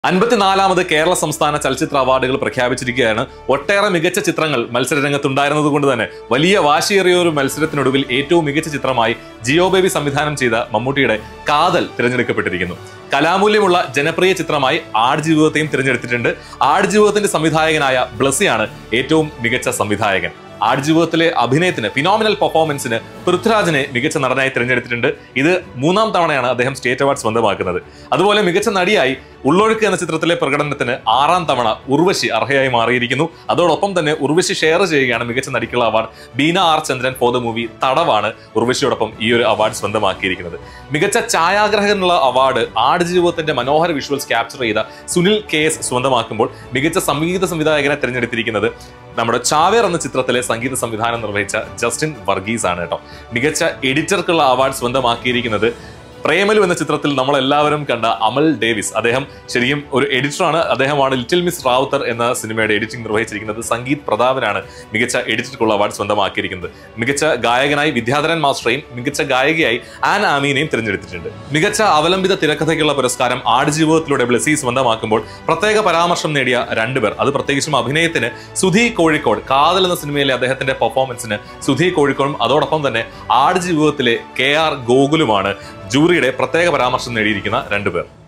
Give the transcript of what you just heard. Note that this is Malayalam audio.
അൻപത്തിനാലാമത് കേരള സംസ്ഥാന ചലച്ചിത്ര അവാർഡുകൾ പ്രഖ്യാപിച്ചിരിക്കുകയാണ് ഒട്ടേറെ മികച്ച ചിത്രങ്ങൾ മത്സരരംഗത്തുണ്ടായിരുന്നത് കൊണ്ട് തന്നെ വലിയ വാശിയേറിയ ഒരു മത്സരത്തിനൊടുവിൽ ഏറ്റവും മികച്ച ചിത്രമായി ജിയോ ബേബി സംവിധാനം ചെയ്ത മമ്മൂട്ടിയുടെ കാതൽ തിരഞ്ഞെടുക്കപ്പെട്ടിരിക്കുന്നു കലാമൂല്യമുള്ള ജനപ്രിയ ചിത്രമായി ആടുജീവിതത്തെയും തിരഞ്ഞെടുത്തിട്ടുണ്ട് ആടുജീവിതത്തിന്റെ സംവിധായകനായ ബ്ലസിയാണ് ഏറ്റവും മികച്ച സംവിധായകൻ ആടുജീവിതത്തിലെ അഭിനയത്തിന് ഫിനോമിനൽ പെർഫോമൻസിന് പൃഥ്വിരാജിനെ മികച്ച നടനായി തിരഞ്ഞെടുത്തിട്ടുണ്ട് ഇത് മൂന്നാം തവണയാണ് അദ്ദേഹം സ്റ്റേറ്റ് അവാർഡ് സ്വന്തമാക്കുന്നത് അതുപോലെ മികച്ച നടിയായി ഉള്ളൊഴുക്ക് എന്ന ചിത്രത്തിലെ പ്രകടനത്തിന് ആറാം തവണ ഉർവശി അർഹയായി മാറിയിരിക്കുന്നു അതോടൊപ്പം തന്നെ ഉർവശി ഷെയർ ചെയ്യുകയാണ് മികച്ച നടിക്കുള്ള award Beena R Chandran for the movie തടവാണ് ഉർവശിയോടൊപ്പം ഈ ഒരു അവാർഡ് സ്വന്തമാക്കിയിരിക്കുന്നത് മികച്ച ഛായാഗ്രഹകനുള്ള അവാർഡ് ആടുജീവിതത്തിന്റെ മനോഹര വിഷ്വൽസ് ക്യാപ്ചർ ചെയ്ത സുനിൽ കെ എസ് സ്വന്തമാക്കുമ്പോൾ മികച്ച സംഗീത സംവിധായകനെ തിരഞ്ഞെടുത്തിരിക്കുന്നത് നമ്മുടെ ചാവേർ എന്ന ചിത്രത്തിലെ സംഗീത സംവിധാനം നിർവഹിച്ച ജസ്റ്റിൻ വർഗീസ് ആണ് കേട്ടോ മികച്ച എഡിറ്റർക്കുള്ള അവാർഡ് സ്വന്തമാക്കിയിരിക്കുന്നത് പ്രേമലു എന്ന ചിത്രത്തിൽ നമ്മൾ എല്ലാവരും കണ്ട അമൽ ഡേവിസ് അദ്ദേഹം ശരിക്കും ഒരു എഡിറ്ററാണ് അദ്ദേഹമാണ് ലിറ്റിൽ മിസ് റാവുത്തർ എന്ന സിനിമയുടെ എഡിറ്റിംഗ് നിർവഹിച്ചിരിക്കുന്നത് സംഗീത് പ്രതാപനാണ് മികച്ച എഡിറ്റർക്കുള്ള അവാർഡ് സ്വന്തമാക്കിയിരിക്കുന്നത് മികച്ച ഗായകനായി വിദ്യാധരൻ മാസ്റ്ററേയും മികച്ച ഗായികയായി ആൻ ആമീനെയും തിരഞ്ഞെടുത്തിട്ടുണ്ട് മികച്ച അവലംബിത തിരക്കഥയ്ക്കുള്ള പുരസ്കാരം ആടുജീവിതത്തിലൂടെ ബ്ലസി സ്വന്തമാക്കുമ്പോൾ പ്രത്യേക പരാമർശം നേടിയ രണ്ടുപേർ അത് പ്രത്യേകിച്ചും അഭിനയത്തിന് സുധി കോഴിക്കോട് കാതൽ എന്ന സിനിമയിലെ അദ്ദേഹത്തിന്റെ പെർഫോമൻസിന് സുധി കോഴിക്കോടും അതോടൊപ്പം തന്നെ ആടുജീവിതത്തിലെ കെ ആർ ഗോകുലുമാണ് ജൂറിയുടെ പ്രത്യേക പരാമർശം നേടിയിരിക്കുന്ന രണ്ടുപേർ